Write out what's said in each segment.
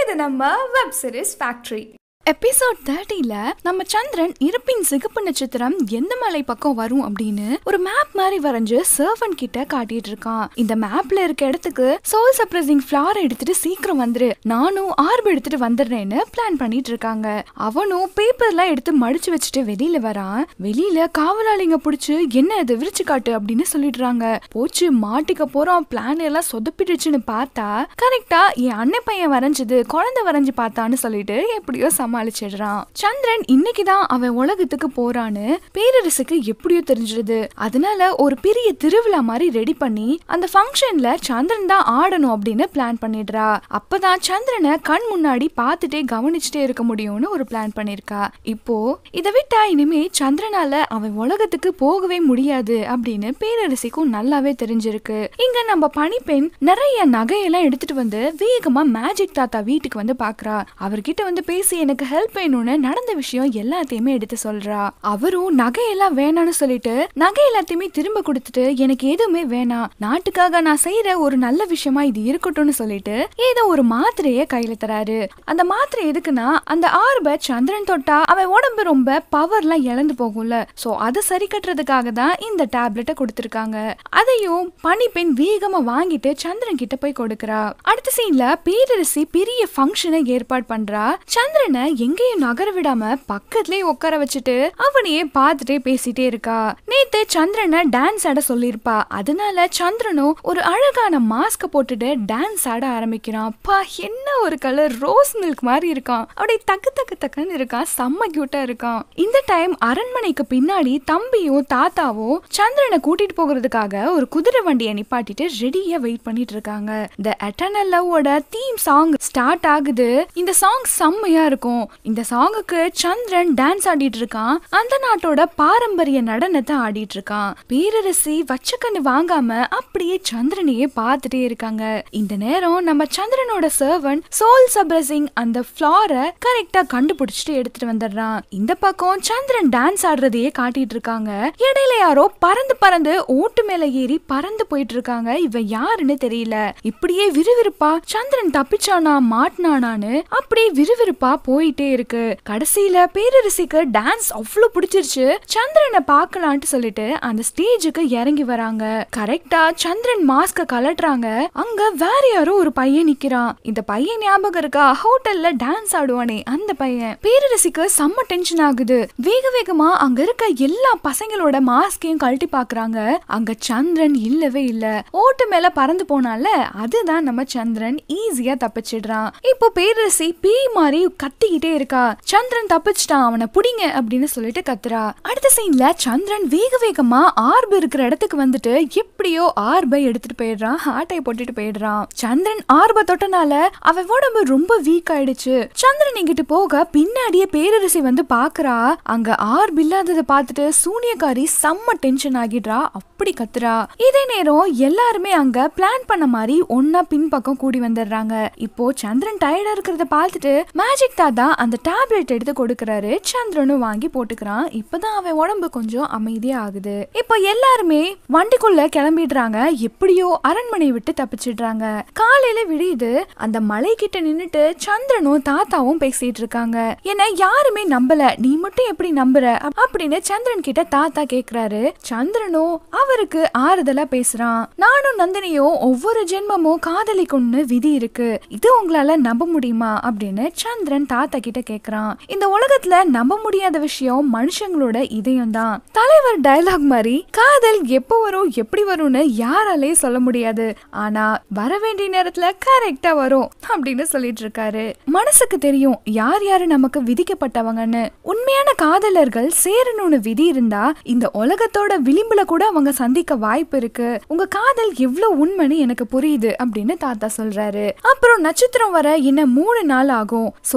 இது நம்ம web series factory episode தேர்ட்டில நம்ம சந்திரன் இருப்பின் சிகப்பு நட்சத்திரம் எந்த மலை பக்கம் வரும் அப்படின்னு ஒரு மேப் மாதிரி வரைஞ்சு சர்வன் கிட்ட காட்டிட்டு இருக்கான் இந்த மேப்ல இருக்க இடத்துக்கு சோல் சப்ரஸிங் ஃபிளார் எடுத்துட்டு சீக்கிரம் வந்துரு நானும் ஆர்பு எடுத்துட்டு வந்துடுறேன்னு பிளான் பண்ணிட்டு இருக்காங்க அவனும் பேப்பர்லாம் எடுத்து மடிச்சு வச்சுட்டு வெளியில வரான் வெளியில காவலாளிங்க புடிச்சு என்ன இது விரிச்சு காட்டு அப்படின்னு சொல்லிடுறாங்க போச்சு மாட்டிக்க போறோம் பிளான் எல்லாம் சொதப்பிடுச்சுன்னு பார்த்தா கரெக்டா என் அண்ணன் பையன் வரைஞ்சது குழந்தை வரைஞ்சு பார்த்தான்னு சொல்லிட்டு எப்படியோ சமாளிச்சிடுறான் சந்திரன் இன்னைக்குதான் அவன் உலகத்துக்கு போறான்னு பேரரசுக்கு எப்படியோ தெரிஞ்சிடுது அதனால ஒரு பெரிய திருவிழா மாதிரி ரெடி பண்ணி அந்த ஃபங்க்ஷன்ல சந்திரன் தான் ஆடணும் அப்படின்னு பிளான் பண்ணிடுறா அப்பதான் சந்திரனை கண் முன்னாடி பார்த்துட்டே கவனிச்சுட்டே இருக்க முடியும்னு ஒரு பிளான் பண்ணிருக்கா இப்போ இதை விட்டா இனிமே சந்திரனால அவன் உலகத்துக்கு போகவே முடியாது அப்படின்னு பேரரசிக்கும் நல்லாவே தெரிஞ்சிருக்கு இங்க நம்ம பணிப்பெண் நிறைய நகையெல்லாம் எடுத்துட்டு வந்து வேகமா மேஜிக் தாத்தா வீட்டுக்கு வந்து பாக்குறா அவர்கிட்ட வந்து பேசி எனக்கு ஹெல்ப் வேணும்னு நடந்த விஷயம் எல்லாத்தையுமே எடுத்து சொல்றா அவரும் நகையெல்லாம் வேணாம்னு சொல்லிட்டு நகை எல்லாத்தையுமே திரும்ப கொடுத்துட்டு எனக்கு எதுவுமே வேணாம் நாட்டுக்காக நான் செய்யற ஒரு நல்ல விஷயமா இது இருக்கட்டும்னு சொல்லிட்டு ஏதோ ஒரு மாத்திரைய கையில தராரு அந்த மாத்திரை எதுக்குன்னா அந்த ஆர்ப சந்திரன் தொட்டா அவன் உடம்பு ரொம்ப பவர்லாம் இழந்து போகும்ல சோ அதை சரி கட்டுறதுக்காக தான் இந்த டேப்லெட்டை கொடுத்திருக்காங்க அதையும் பனிப்பெண் வேகமா வாங்கிட்டு சந்திரன் கிட்ட போய் கொடுக்கறா அடுத்த சீன்ல பேரரசி பெரிய ஃபங்க்ஷனை ஏற்பாடு பண்றா சந்திரனை எங்கேயும் நகர விடாம பக்கத்துலயே உட்கார வச்சுட்டு அவனையே பார்த்துட்டே பேசிட்டே இருக்கா நேத்து சந்திரனை டான்ஸ் ஆட சொல்லியிருப்பா அதனால சந்திரனும் ஒரு அழகான மாஸ்க போட்டுட்டு டான்ஸ் ஆட ஆரம்பிக்கிறான் பா என்ன ஒரு கலர் ரோஸ் மில்க் மாதிரி இருக்கான் அப்படியே தக்கு தக்கு தக்குன்னு இருக்கான் செம்ம கியூட்டா இருக்கான் இந்த டைம் அரண்மனைக்கு பின்னாடி தம்பியும் தாத்தாவும் சந்திரனை கூட்டிட்டு போகிறதுக்காக ஒரு குதிரை வண்டியை நிப்பாட்டிட்டு ரெடியா வெயிட் பண்ணிட்டு இருக்காங்க த எட்டர்னல் லவ்வோட தீம் சாங் ஸ்டார்ட் ஆகுது இந்த சாங் செம்மையா இருக்கும் இந்த சாங்குக்கு சந்திரன் டான்ஸ் ஆடிட்டு இருக்கான் அந்த நாட்டோட பாரம்பரிய நடனத்தை ஆடிட்டு இருக்கான் பேரரசி வச்சக்கண்ணு வாங்காம அப்படியே சந்திரனையே பார்த்துட்டே இருக்காங்க இந்த நேரம் நம்ம சந்திரனோட சர்வன் சோல் சப்ரசிங் அந்த ஃபிளாரை கரெக்டா கண்டுபிடிச்சிட்டு எடுத்துட்டு வந்துடுறான் இந்த பக்கம் சந்திரன் டான்ஸ் ஆடுறதையே காட்டிட்டு இருக்காங்க இடையில யாரோ பறந்து பறந்து ஓட்டு மேல ஏறி பறந்து போயிட்டு இருக்காங்க இவன் யாருன்னு தெரியல இப்படியே விறுவிறுப்பா சந்திரன் தப்பிச்சானா மாட்டினானான்னு அப்படியே விறுவிறுப்பா போயிட்டே இருக்கு கடைசியில பேரரசிக்கு டான்ஸ் அவ்வளவு பிடிச்சிருச்சு சந்திரனை பார்க்கலான்ட்டு சொல்லிட்டு அந்த ஸ்டேஜுக்கு இறங்கி வராங்க கரெக்டா சந்திரன் மாஸ்க கலட்டுறாங்க அங்க வேற யாரோ ஒரு பையன் நிக்கிறான் இந்த பையன் ஞாபகம் இருக்கா ஹோட்டல்ல டான்ஸ் ஆடுவானே அந்த பையன் பேரரசிக்கு செம்ம டென்ஷன் ஆகுது வேக வேகமா அங்க இருக்க எல்லா பசங்களோட மாஸ்கையும் கழட்டி பாக்குறாங்க அங்க சந்திரன் இல்லவே இல்ல ஓட்டு மேல பறந்து போனால அதுதான் நம்ம சந்திரன் ஈஸியா தப்பிச்சிடுறான் இப்போ பேரரசி பீ மாதிரி கத்திக்கிட்டே இருக்கா சந்திரன் தப்பிச்சிட்டான் அவனை புடிங்க அப்படின்னு சொல்லிட்டு கத்துறா அடுத்த சீன்ல சந்திரன் வேக வேகமா ஆர்பு இருக்கிற இடத்துக்கு வந்துட்டு எப்படியோ ஆர்பை எடுத்துட்டு போயிடுறான் ஹார்ட்டை போட்டுட்டு போயிடுறான் சந்திரன் ஆர்ப தொட்டனால அவன் உடம்பு ரொம்ப வீக் ஆயிடுச்சு சந்திரன் இங்கிட்டு போக பின்னாடியே பேரரசி வந்து பாக்குறா அங்க ஆர்பு இல்லாததை பார்த்துட்டு சூனியக்காரி செம்ம டென்ஷன் ஆகிடுறா அப்படி கத்துறா இதே நேரம் எல்லாருமே அங்க பிளான் பண்ண மாதிரி ஒன்னா பின்பக்கம் கூடி வந்துடுறாங்க இப்போ சந்திரன் டயர்டா இருக்கிறத பார்த்துட்டு மேஜிக் தாத்தா அந்த டேப்லெட் எடுத்து கொடுக்கறாரு சந்திரனும் வாங்கி போட்டுக்கிறான் இப்பதான் அவன் உடம்பு கொஞ்சம் அமைதியா ஆகுது இப்போ எல்லாருமே வண்டிக்குள்ள கிளம்பிடுறாங்க எப்படியோ அரண்மனை விட்டு தப்பிச்சிடுறாங்க காலையில விடியுது அந்த மலை கிட்ட நின்னுட்டு சந்திரனும் தாத்தாவும் பேசிட்டு இருக்காங்க என்ன யாருமே நம்பல நீ மட்டும் எப்படி நம்புற அப்~ அப்படின்னு சந்திரன் கிட்ட தாத்தா கேக்குறாரு சந்திரனும் அவருக்கு ஆறுதலா பேசுறான் நானும் நந்தினியும் ஒவ்வொரு ஜென்மமும் காதலிக்கும்னு விதி இருக்கு இது உங்களால நம்ப முடியுமா அப்படின்னு சந்திரன் தாத்தா கிட்ட கேக்குறான் இந்த உலகத்துல நம்ப முடியாத விஷயம் மனுஷங்களோட இதயம் தான் தலைவர் டயலாக் மாதிரி காதல் எப்போ வரும் எப்படி வரும்னு யாராலையும் சொல்ல முடியாது ஆனா வர வேண்டிய நேரத்துல கரெக்டா வரும் அப்படின்னு சொல்லிட்டு இருக்காரு மனசுக்கு தெரியும் யார் யாரு நமக்கு விதிக்கப்பட்டவங்கன்னு உண்மையான காதலர்கள் சேரணும்னு விதி இருந்தா இந்த உலகத்தோட விளிம்புல கூட அவங்க சந்திக்க வாய்ப்பு இருக்கு உங்க காதல் எவ்வளவு உண்மைன்னு எனக்கு புரியுது அப்படின்னு தாத்தா சொல்றாரு அப்புறம் நட்சத்திரம் வர இன்னும் மூணு நாள் ஆகும் சோல் சப்ரஸ்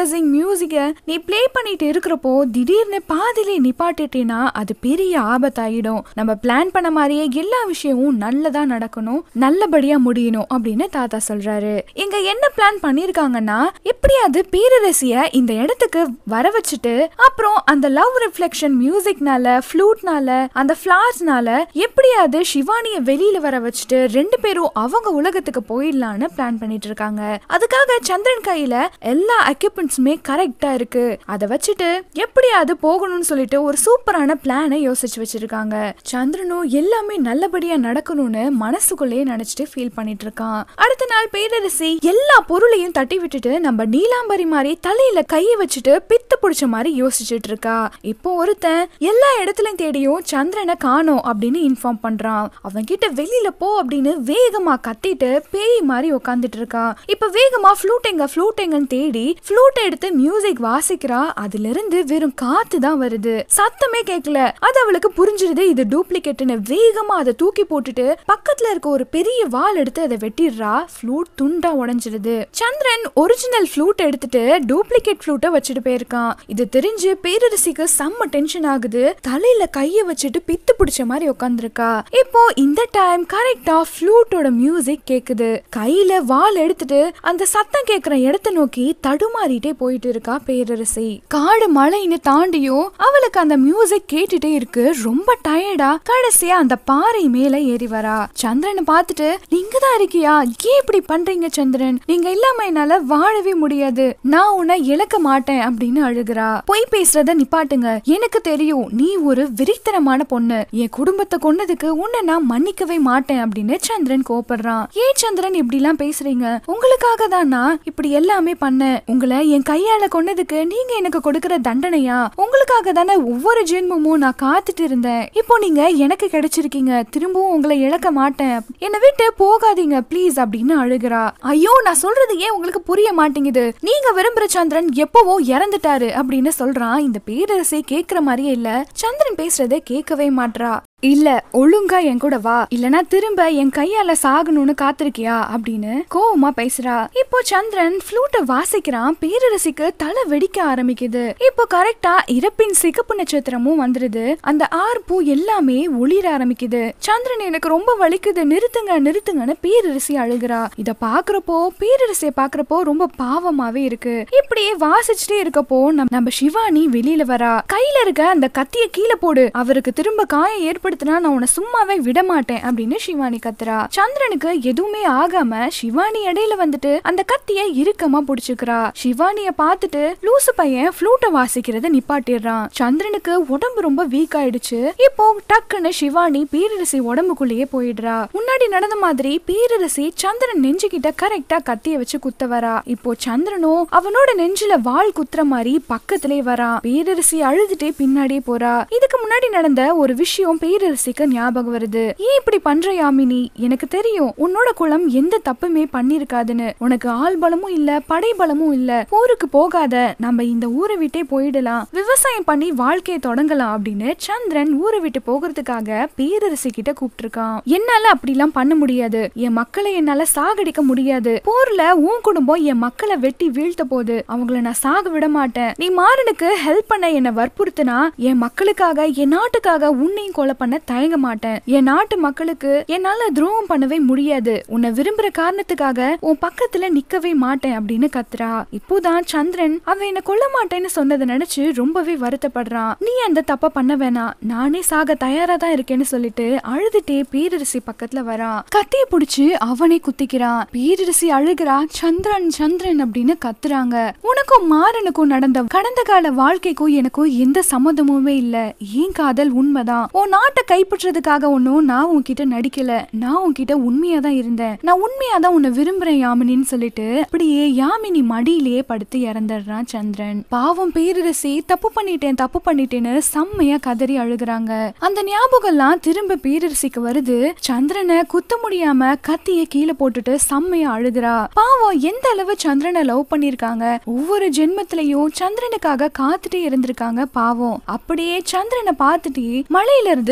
சப்ரஸிங் மியூசிக்க நீ ப்ளே பண்ணிட்டு இருக்கிறப்போ திடீர்னு பாதியிலே நிப்பாட்டிட்டேன்னா அது பெரிய ஆபத்தாயிடும் நம்ம பிளான் பண்ண மாதிரியே எல்லா விஷயமும் நல்லதா நடக்கணும் நல்லபடியா முடியணும் அப்படின்னு தாத்தா சொல்றாரு இங்க என்ன பிளான் பண்ணிருக்காங்கன்னா எப்படியாவது பேரரசிய இந்த இடத்துக்கு வர வச்சுட்டு அப்புறம் அந்த லவ் ரிஃப்ளெக்ஷன் மியூசிக்னால ஃப்ளூட்னால அந்த ஃபிளார்ஸ்னால எப்படியாவது சிவானிய வெளியில வர வச்சுட்டு ரெண்டு பேரும் அவங்க உலகத்துக்கு போயிடலான்னு பிளான் பண்ணிட்டு இருக்காங்க அதுக்காக சந்திரன் கையில எல்லா எக்யூப்மெண்ட்ஸுமே கரெக்டா இருக்கு அதை வச்சுட்டு எப்படியாவது போகணும்னு சொல்லிட்டு ஒரு சூப்பரான பிளானை யோசிச்சு வச்சிருக்காங்க சந்திரனும் எல்லாமே நல்லபடியா நடக்கணும்னு மனசுக்குள்ளேயே நினைச்சிட்டு ஃபீல் பண்ணிட்டு இருக்கான் அடுத்த நாள் பேரரசி எல்லா பொருளையும் தட்டி விட்டுட்டு நம்ம நீலாம்பரி மாதிரி தலையில கையை வச்சுட்டு பித்து பிடிச்ச மாதிரி யோசிச்சுட்டு இருக்கா இப்போ ஒருத்தன் எல்லா இடத்துலயும் தேடியும் சந்திரனை காணோம் அப்படின்னு இன்ஃபார்ம் பண்றான் அவன் கிட்ட வெளியில போ அப்படின்னு வேகமா கத்திட்டு பேய் மாதிரி உட்காந்துட்டு இருக்கான் இப்ப வேகமா ஃப்ளூட் எங்க ஃப்ளூட் எங்கன்னு தேடி ஃப்ளூட் எடுத்து மியூசிக் வாசிக்கிறா அதுல இருந்து வெறும் காத்து தான் வருது சத்தமே கேட்கல அது அவளுக்கு புரிஞ்சிருது இது டூப்ளிகேட்னு வேகமா அதை தூக்கி போட்டுட்டு பக்கத்துல இருக்க ஒரு பெரிய வாள் எடுத்து அதை வெட்டிடுறா ஃப்ளூட் துண்டா உடைஞ்சிருது சந்திரன் ஒரிஜினல் ஃப்ளூட் எடுத்துட்டு டூப்ளிகேட் ஃப்ளூட்டை வச்சுட்டு போயிருக்கான் இது தெரிஞ்சு பேரரசிக்கு செம்ம டென்ஷன் ஆகுது தலையில கைய வச்சுட்டு பித்து பிடிச்ச மாதிரி உட்காந்துருக்கா இப்போ இந்த டைம் கரெக்டா ஃப்ளூட்டோட மியூசிக் கேக்குது கையில வாள் எடுத்துட்டு அந்த சத்தம் கேக்குற இடத்த நோக்கி தடுமாறிட்டே போயிட்டு இருக்கா பேரரசி காடு மலைன்னு தாண்டியும் அவளுக்கு அந்த மியூசிக் கேட்டுட்டே இருக்கு ரொம்ப டயர்டா கடைசியா அந்த பாறை மேல ஏறி வரா சந்திரனை பார்த்துட்டு நீங்க தான் இருக்கியா ஏன் இப்படி பண்றீங்க சந்திரன் நீங்க இல்லாம என்னால வாழவே முடியாது நான் உன்னை இழக்க மாட்டேன் அப்படின்னு அழுகுறா பொய் பேசுறத நிப்பாட்டுங்க எனக்கு தெரியும் நீ ஒரு வெறித்தனமான பொண்ணு என் குடும்பத்தை கொன்னதுக்கு உன்னை நான் மன்னிக்கவே மாட்டேன் அப்படின்னு சந்திரன் கோபப்படுறான் ஏன் சந்திரன் இப்படி எல்லாம் பேசுறீங்க உங்களுக்காக தான் நான் இப்படி எல்லாமே பண்ணேன் உங்களை என் கையால கொன்னதுக்கு நீங்க எனக்கு கொடுக்கிற தண்டனையா உங்களுக்காக தானே ஒவ்வொரு ஜென்மமும் நான் காத்துட்டு இருந்தேன் இப்போ நீங்க எனக்கு கிடைச்சிருக்கீங்க திரும்பவும் உங்களை இழக்க மாட்டேன் என்னை விட்டு போகாதீங்க ப்ளீஸ் அப்படின்னு அழுகிறா ஐயோ நான் சொல்றது ஏன் உங்களுக்கு புரிய மாட்டேங்குது நீங்க விரும்புற சந்திரன் எப்பவோ இறந்துட்டாரு அப்படின்னு சொல்றான் இந்த பேரரசை கேக்குற மாதிரியே இல்ல சந்திரன் பேசுறதை கேட்கவே மாட்றா இல்ல ஒழுங்கா என் கூட வா இல்லனா திரும்ப என் கையால சாகணும்னு காத்திருக்கியா அப்படின்னு கோவமா பேசுறா இப்போ சந்திரன் ஃப்ளூட்டை வாசிக்கிறான் பேரரசிக்கு தலை வெடிக்க ஆரம்பிக்குது இப்போ கரெக்டா இறப்பின் சிகப்பு நட்சத்திரமும் வந்துருது அந்த ஆறு பூ எல்லாமே ஒளிர ஆரம்பிக்குது சந்திரன் எனக்கு ரொம்ப வலிக்குது நிறுத்துங்க நிறுத்துங்கன்னு பேரரசி அழுகிறா இத பாக்குறப்போ பேரரசிய பாக்குறப்போ ரொம்ப பாவமாவே இருக்கு இப்படியே வாசிச்சுட்டே இருக்கப்போ நம்ம நம்ம சிவானி வெளியில வரா கையில இருக்க அந்த கத்திய கீழே போடு அவருக்கு திரும்ப காயம் ஏற்படுத்தினா நான் உன்னை சும்மாவே விட மாட்டேன் அப்படின்னு சிவானி கத்துறா சந்திரனுக்கு எதுவுமே ஆகாம சிவானி இடையில வந்துட்டு அந்த கத்திய இறுக்கமா புடிச்சுக்கிறா சிவானிய பார்த்துட்டு லூசு பையன் ஃப்ளூட்டை வாசிக்கிறத நிப்பாட்டிடுறான் சந்திரனுக்கு உடம்பு ரொம்ப வீக் ஆயிடுச்சு இப்போ டக்குன்னு சிவானி பேரரசி உடம்புக்குள்ளேயே போயிடுறா முன்னாடி நடந்த மாதிரி பேரரசி சந்திரன் நெஞ்சுகிட்ட கரெக்டா கத்திய வச்சு குத்த வரா இப்போ சந்திரனும் அவனோட நெஞ்சில வாள் குத்துற மாதிரி பக்கத்திலே வரா பேரரசி அழுதுட்டே பின்னாடியே போறா இதுக்கு முன்னாடி நடந்த ஒரு விஷயம் பேரரசிக்கு ஞாபகம் வருது ஏன் இப்படி பண்ற யாமினி எனக்கு தெரியும் உன்னோட குலம் எந்த தப்புமே பண்ணிருக்காதுன்னு உனக்கு ஆள் பலமும் இல்ல படை பலமும் இல்ல போருக்கு போகாத நம்ம இந்த ஊரை விட்டே போயிடலாம் விவசாயம் பண்ணி வாழ்க்கையை தொடங்கலாம் அப்படின்னு சந்திரன் ஊரை விட்டு போகிறதுக்காக பேரரசி கிட்ட கூப்பிட்டு இருக்கான் என்னால அப்படிலாம் பண்ண முடியாது என் மக்களை என்னால சாகடிக்க முடியாது போர்ல உன் குடும்பம் என் மக்களை வெட்டி வீழ்த்த போது அவங்கள நான் சாக விட மாட்டேன் நீ மாறனுக்கு ஹெல்ப் பண்ண என்னை வற்புறுத்தினா என் மக்களுக்காக என் நாட்டுக்காக உன்னையும் கொலை பண்ண தயங்க மாட்டேன் என் நாட்டு மக்களுக்கு என்னால துரோகம் பண்ணவே முடியாது உன்னை விரும்புற காரணத்துக்காக உன் பக்கத்துல நிக்கவே மாட்டேன் அப்படின்னு கத்துறா இப்போதான் சந்திரன் அவன் என்ன கொல்ல மாட்டேன்னு சொன்னதை நினைச்சு ரொம்பவே வருத்தப்படுறான் நீ அந்த தப்ப பண்ண வேணாம் நானே சாக தயாரா தான் இருக்கேன்னு சொல்லிட்டு அழுதுட்டே பேரரசி பக்கத்துல வரான் கத்திய புடிச்சு அவனே குத்திக்கிறான் பேரரசி அழுகிறா சந்திரன் சந்திரன் அப்படின்னு கத்துறாங்க உனக்கும் மாறனுக்கும் நடந்த கடந்த கால வாழ்க்கைக்கும் எனக்கும் எந்த சம்மந்தமுமே இல்ல ஏன் காதல் உண்மைதான் உன் நாட்டை கைப்பற்றதுக்காக ஒன்னும் நான் உன்கிட்ட நடிக்கல நான் உன்கிட்ட உண்மையா தான் இருந்தேன் நான் உண்மையா தான் உன்னை விரும்புறேன் யாமினின்னு சொல்லிட்டு அப்படியே யாமினி மடியிலேயே படுத்து இறந்துடுறான் சந்திரன் பாவம் பேரரசி தப்பு பண்ணிட்டேன் தப்பு பண்ணிட்டேன்னு செம்மையா கதறி அழுகுறாங்க அந்த ஞாபகம்லாம் திரும்ப பேரரசிக்கு வருது சந்திரனை குத்த முடியாம கத்திய கீழே போட்டுட்டு செம்மையா அழுகுறா பாவம் எந்த அளவு சந்திரனை லவ் பண்ணிருக்காங்க ஒவ்வொரு ஜென்மத்திலையும் சந்திரனுக்காக காத்துட்டே இருந்திருக்காங்க பாவம் அப்படியே சந்திரனை பார்த்துட்டு மலையில இருந்து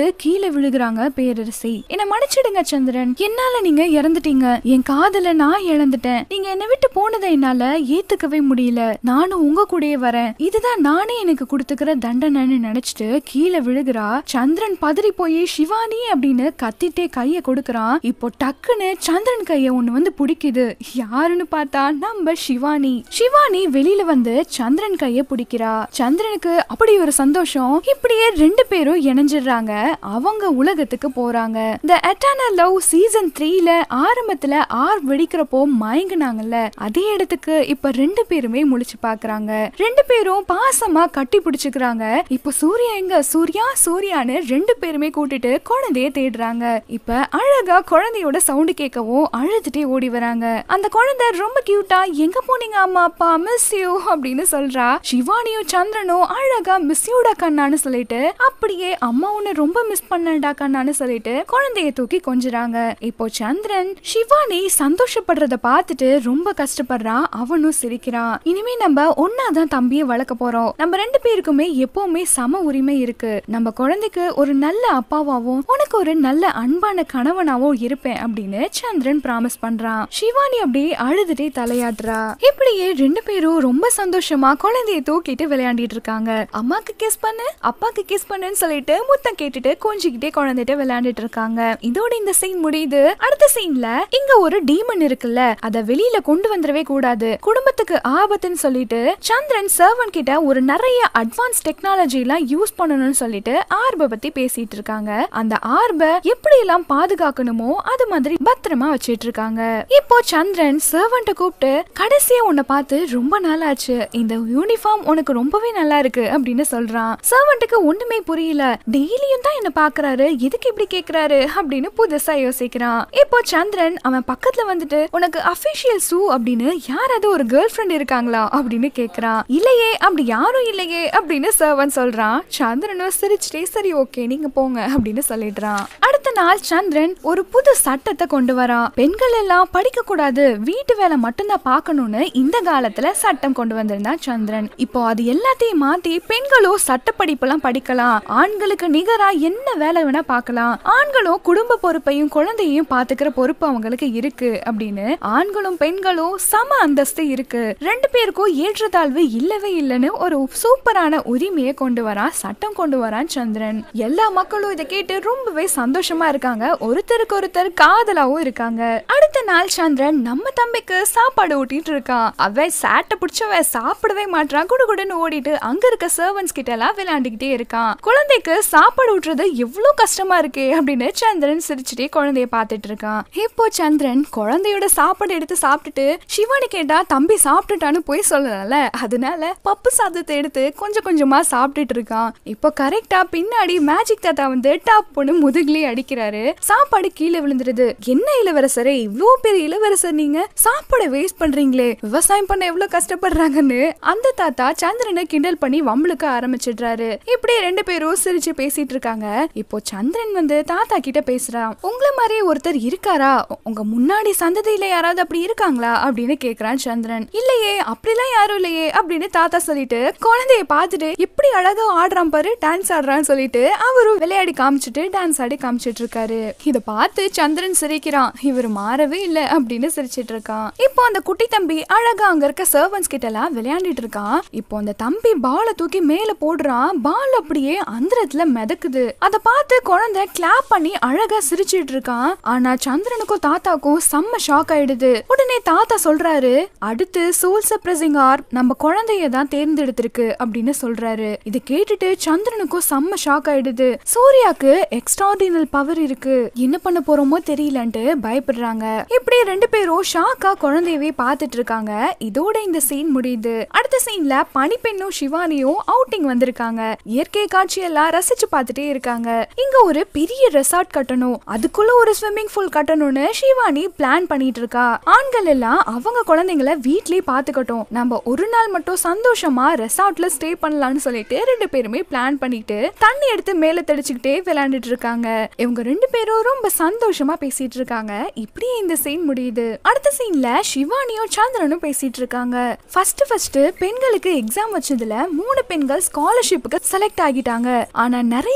கீழே விழுகுறாங்க பேரரசி என்ன மன்னிச்சிடுங்க சந்திரன் என்னால நீங்க இறந்துட்டீங்க என் காதல நான் இழந்துட்டேன் நீங்க என்னை விட்டு போனதை என்னால ஏத்துக்கவே முடியல நானும் உங்க கூடயே வரேன் இதுதான் நானே எனக்கு கொடுத்துக்கிற தண்டனைன்னு நினைச்சிட்டு கீழே விழுகிறா சந்திரன் பதறி போய் சிவானி அப்படின்னு கத்திட்டே கைய கொடுக்கறான் இப்போ டக்குன்னு சந்திரன் கைய ஒண்ணு வந்து பிடிக்குது யாருன்னு பார்த்தா நம்ம சிவானி சிவானி வெளியில வந்து சந்திரன் கைய பிடிக்கிறா சந்திரனுக்கு அப்படி ஒரு சந்தோஷம் இப்படியே ரெண்டு பேரும் இணைஞ்சிடுறாங்க அவங்க உலகத்துக்கு போறாங்க இந்த எட்டர்னல் லவ் சீசன் த்ரீல ஆரம்பத்துல ஆர் வெடிக்கிறப்போ மயங்குனாங்கல்ல அதே இடத்துக்கு இப்ப ரெண்டு பேருமே முழிச்சு பாக்குறாங்க ரெண்டு பேரும் பாசமா கட்டி பிடிச்சுக்கிறாங்க இப்போ சூர்யா எங்க சூர்யா சூர்யான்னு ரெண்டு பேருமே கூட்டிட்டு குழந்தைய தேடுறாங்க இப்ப அழகா குழந்தையோட சவுண்டு கேட்கவும் அழுதுட்டே ஓடி வராங்க அந்த குழந்தை ரொம்ப கியூட்டா எங்க போனீங்க அம்மா அப்பா மிஸ் யூ அப்படின்னு சொல்றா சிவானியும் சந்திரனும் அழகா மிஸ் யூடா கண்ணான்னு சொல்லிட்டு அப்படியே அம்மா உன்னை ரொம்ப மிஸ் பண்ணடா கண்ணான்னு சொல்லிட்டு குழந்தைய தூக்கி கொஞ்சுறாங்க இப்போ சந்திரன் சிவானி சந்தோஷப்படுறத பார்த்துட்டு ரொம்ப கஷ்டப்படுறான் அவனும் சிரிக்கிறான் இனிமே நம்ம ஒன்னாதான் தம்பியை வளர்க்க போறோம் நம்ம ரெண்டு பேருக்குமே எப்பவுமே சம உரிமை இருக்கு நம்ம குழந்தைக்கு ஒரு நல்ல அப்பாவாவும் உனக்கு ஒரு நல்ல அன்பான கணவனாவும் இருப்பேன் அப்படின்னு சந்திரன் பிராமிஸ் பண்றான் சிவானி அப்படியே அழுதுட்டே தலையாடுறா இப்படியே ரெண்டு பேரும் ரொம்ப சந்தோஷமா குழந்தைய தூக்கிட்டு விளையாண்டிட்டு இருக்காங்க அம்மாக்கு கிஸ் பண்ணு அப்பாக்கு கிஸ் பண்ணுன்னு சொல்லிட்டு முத்தம் கேட்டுட்டு கொஞ்சிக்கிட்டே குழந்தைகிட்ட விளையாண்டுட்டு இருக்காங்க இதோட இந்த சீன் முடியுது அடுத்த சீன்ல இங்க ஒரு டீமன் இருக்குல்ல அத வெளியில கொண்டு வந்துடவே கூடாது குடும்பத்துக்கு ஆபத்துன்னு சொல்லிட்டு சந்திரன் சர்வன் கிட்ட ஒரு நிறைய அட்வான்ஸ் டெக்னாலஜி எல்லாம் யூஸ் பண்ணணும்னு சொல்லிட்டு ஆர்ப பத்தி பேசிட்டு இருக்காங்க அந்த ஆர்ப எப்படி எல்லாம் பாதுகாக்கணுமோ அது மாதிரி பத்திரமா வச்சிட்டு இருக்காங்க இப்போ சந்திரன் சர்வன்ட்ட கூப்பிட்டு கடைசியா உன்னை பார்த்து ரொம்ப நாள் ஆச்சு இந்த யூனிஃபார்ம் உனக்கு ரொம்பவே நல்லா இருக்கு அப்படின்னு சொல்றான் சர்வன்ட்டுக்கு ஒண்ணுமே புரியல டெய்லியும் தான் என்ன பாக்குறாரு எதுக்கு இப்படி கேக்குறாரு அப்படின்னு புதுசா யோசிக்கிறான் இப்போ சந்திரன் அவன் பக்கத்துல வந்துட்டு உனக்கு அபிஷியல் சூ அப்படின்னு யாராவது ஒரு கேர்ள் ஃப்ரெண்ட் இருக்காங்களா அப்படின்னு கேக்குறான் இல்லையே அப்படி யாரும் இல்லையே அப்படின்னு சர்வன் சொல்றான் சந்திரனும் சிரிச்சுட்டே சரி ஓகே நீங்க போங்க அப்படின்னு சொல்லிடுறான் அடுத்த நாள் சந்திரன் ஒரு புது சட்டத்தை கொண்டு வரான் பெண்கள் எல்லாம் படிக்க கூடாது வீட்டு வேலை மட்டும்தான் பார்க்கணும்னு இந்த காலத்துல சட்டம் கொண்டு வந்திருந்தான் சந்திரன் இப்போ அது எல்லாத்தையும் மாத்தி பெண்களும் சட்ட படிப்பெல்லாம் படிக்கலாம் ஆண்களுக்கு நிகரா என்ன வேலை வேணா பார்க்கலாம் ஆண்களும் குடும்ப பொறுப்பையும் குழந்தையையும் பாத்துக்கிற பொறுப்பு அவங்களுக்கு இருக்கு அப்படின்னு ஆண்களும் பெண்களும் சம அந்தஸ்து இருக்கு ரெண்டு பேருக்கும் ஏற்றத்தாழ்வு இல்லவே இல்லைன்னு ஒரு சூப்பரான உரிமையை கொண்டு வரான் சட்டம் கொண்டு வரான் சந்திரன் எல்லா மக்களும் இதை கேட்டு ரொம்பவே சந்தோஷமா இருக்காங்க ஒருத்தருக்கு ஒருத்தர் காதலாவும் இருக்காங்க அடுத்த நாள் சந்திரன் நம்ம தம்பிக்கு சாப்பாடு ஊட்டிட்டு இருக்கான் அவன் சேட்டை பிடிச்சவ சாப்பிடவே மாட்டான் குடுகுடுன்னு ஓடிட்டு அங்க இருக்க சர்வன்ஸ் கிட்ட எல்லாம் விளையாண்டுகிட்டே இருக்கான் குழந்தைக்கு சாப்பாடு ஊட்டுறது எவ்வளவு கஷ்டமா இருக்கே அப்படின்னு சந்திரன் சிரிச்சுட்டே குழந்தைய பார்த்துட்டு இருக்கான் இப்போ சந்திரன் குழந்தையோட சாப்பாடு எடுத்து சாப்பிட்டுட்டு சிவானி கேட்டா தம்பி சாப்பிட்டுட்டான்னு போய் சொல்லல அதனால பப்பு சாதத்தை எடுத்து கொஞ்சம் கொஞ்சமா சாப்பிட்டுட்டு இருக்கான் இப்போ கரெக்டா பின்னாடி மேஜிக் தாத்தா வந்து டாப் பொண்ணு முதுகுலயே அடிக்கிறாரு சாப்பாடு கீழே விழுந்துருது என்ன இளவரசரே இவ்வளோ பெரிய இளவரசர் நீங்க சாப்பாடை வேஸ்ட் பண்றீங்களே விவசாயம் பண்ண எவ்வளவு கஷ்டப்படுறாங்கன்னு அந்த தாத்தா சந்திரனை கிண்டல் பண்ணி வம்பளுக்க ஆரம்பிச்சிடுறாரு இப்படி ரெண்டு பேரும் சிரிச்சு பேசிட்டு இருக்காங்க இப்போ சந்திரன் வந்து தாத்தா கிட்ட பேசுறான் உங்களை மாதிரியே ஒருத்தர் இருக்காரா உ- உங்க முன்னாடி சந்ததியில யாராவது அப்படி இருக்காங்களா அப்படின்னு கேக்குறான் சந்திரன் இல்லையே அப்படிலாம் யாரும் இல்லையே அப்படின்னு தாத்தா சொல்லிட்டு குழந்தைய பார்த்துட்டு எப்படி அழகா ஆடுறான் பாரு டான்ஸ் ஆடுறான்னு சொல்லிட்டு அவரும் விளையாடி காமிச்சிட்டு டான்ஸ் ஆடி காமிச்சிட்டு இருக்காரு இத பார்த்து சந்திரன் சிரிக்கிறான் இவர் மாறவே இல்ல அப்படின்னு சிரிச்சிட்டு இருக்கான் இப்போ அந்த குட்டி தம்பி அழகா அங்க இருக்க சர்வன்ஸ் கிட்ட எல்லாம் விளையாண்டுட்டு இருக்கான் இப்போ அந்த தம்பி பாலை தூக்கி மேல போடுறான் பால் அப்படியே அந்தரத்துல மிதக்குது அத பார்த்து குழந்தை கிளாப் பண்ணி அழகா சிரிச்சிட்டு இருக்கான் ஆனா சந்திரனுக்கும் தாத்தாக்கும் செம்ம ஷாக் ஆயிடுது உடனே தாத்தா சொல்றாரு அடுத்து சோல் சப்ரஸிங் ஆர் நம்ம குழந்தைய தான் தேர்ந்தெடுத்திருக்கு அப்படின்னு சொல்றாரு இதை கேட்டுட்டு சந்திரனுக்கும் செம்ம ஷாக் ஆயிடுது சூர்யாக்கு எக்ஸ்ட்ராடினல் பவர் இருக்கு என்ன பண்ண போறோமோ தெரியலன்ட்டு பயப்படுறாங்க இப்படி ரெண்டு பேரும் ஷாக்கா குழந்தையவே பார்த்துட்டு இருக்காங்க இதோட இந்த சீன் முடியுது அடுத்த சீன்ல பனிப்பெண்ணும் சிவானியும் அவுட்டிங் வந்திருக்காங்க இயற்கை காட்சியெல்லாம் ரசிச்சு பார்த்துட்டே இருக்காங்க இங்க ஒரு பெரிய ரெசார்ட் கட்டணும் அதுக்குள்ள ஒரு ஸ்விம்மிங் பூல் கட்டணும்னு சிவானி பிளான் பண்ணிட்டு இருக்கா ஆண்கள் எல்லாம் அவங்க குழந்தைங்கள வீட்லயே பாத்துக்கட்டும் நம்ம ஒரு நாள் மட்டும் சந்தோஷமா ரெசார்ட்ல ஸ்டே பண்ணலாம்னு சொல்லிட்டு ரெண்டு பேருமே பிளான் பண்ணிட்டு தண்ணி எடுத்து மேல தெளிச்சுக்கிட்டே விளையாண்டுட்டு இருக்காங்க இவங்க ரெண்டு பேரும் ரொம்ப சந்தோஷமா பேசிட்டு இருக்காங்க இப்படியே இந்த சீன் முடியுது அடுத்த சீன்ல சிவானியும் சந்திரனும் பேசிட்டு இருக்காங்க ஃபர்ஸ்ட் ஃபர்ஸ்ட் பெண்களுக்கு எக்ஸாம் வச்சதுல மூணு பெண்கள் ஸ்காலர்ஷிப்புக்கு செலக்ட் ஆகிட்டாங்க ஆனா நிறைய திறமை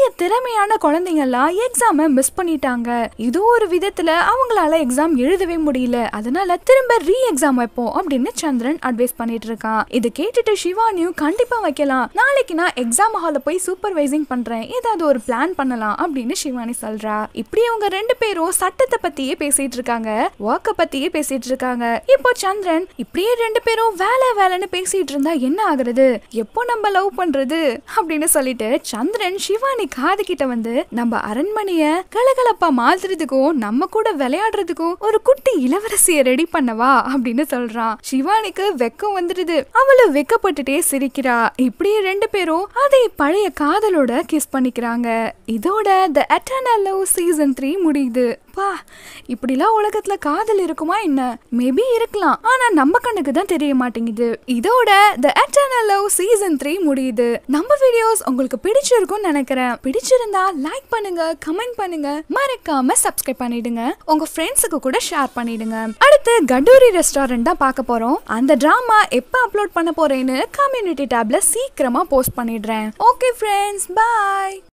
திறமையான குழந்தைங்க எல்லாம் எக்ஸாம மிஸ் பண்ணிட்டாங்க இது ஒரு விதத்துல அவங்களால எக்ஸாம் எழுதவே முடியல அதனால திரும்ப ரீ எக்ஸாம் வைப்போம் அப்படின்னு சந்திரன் அட்வைஸ் பண்ணிட்டு இருக்கான் இது கேட்டுட்டு சிவானியும் கண்டிப்பா வைக்கலாம் நாளைக்கு நான் எக்ஸாம் ஹால போய் சூப்பர்வைசிங் பண்றேன் ஏதாவது ஒரு பிளான் பண்ணலாம் அப்படின்னு சிவானி சொல்றா இப்படி அவங்க ரெண்டு பேரும் சட்டத்தை பத்தியே பேசிட்டு இருக்காங்க ஒர்க்க பத்தியே பேசிட்டு இருக்காங்க இப்போ சந்திரன் இப்படியே ரெண்டு பேரும் வேலை வேலைன்னு பேசிட்டு இருந்தா என்ன ஆகுறது எப்போ நம்ம லவ் பண்றது அப்படின்னு சொல்லிட்டு சந்திரன் சிவானி காது கிட்ட வந்து நம்ம அரண்மனைய கலகலப்பா மாத்துறதுக்கும் நம்ம கூட விளையாடுறதுக்கும் ஒரு குட்டி இளவரசிய ரெடி பண்ணவா அப்படின்னு சொல்றான் சிவானிக்கு வெக்கம் வந்துடுது அவளும் வெக்கப்பட்டுட்டே சிரிக்கிறா இப்படியே ரெண்டு பேரும் அதை பழைய காதலோட கிஸ் பண்ணிக்கிறாங்க இதோட the eternal love season three முடியுது பா இப்படிலாம் உலகத்துல காதல் இருக்குமா என்ன மேபி இருக்கலாம் ஆனா நம்ம கண்ணுக்கு தான் தெரிய மாட்டேங்குது இதோட the eternal love season three முடியுது நம்ம வீடியோஸ் உங்களுக்கு பிடிச்சிருக்கும்னு நினைக்கிறேன் பிடிச்சிருந்தா லைக் பண்ணுங்க கமெண்ட் பண்ணுங்க மறக்காம சப்ஸ்கிரைப் பண்ணிடுங்க உங்க ஃப்ரெண்ட்ஸுக்கு கூட ஷேர் பண்ணிடுங்க அடுத்து கடூரி ரெஸ்டாரண்ட் தான் பார்க்க போறோம் அந்த டிராமா எப்ப அப்லோட் பண்ண போறேன்னு கம்யூனிட்டி டேப்ல சீக்கிரமா போஸ்ட் பண்ணிடுறேன் ஓகே ஃப்ரெண்ட்ஸ் பாய்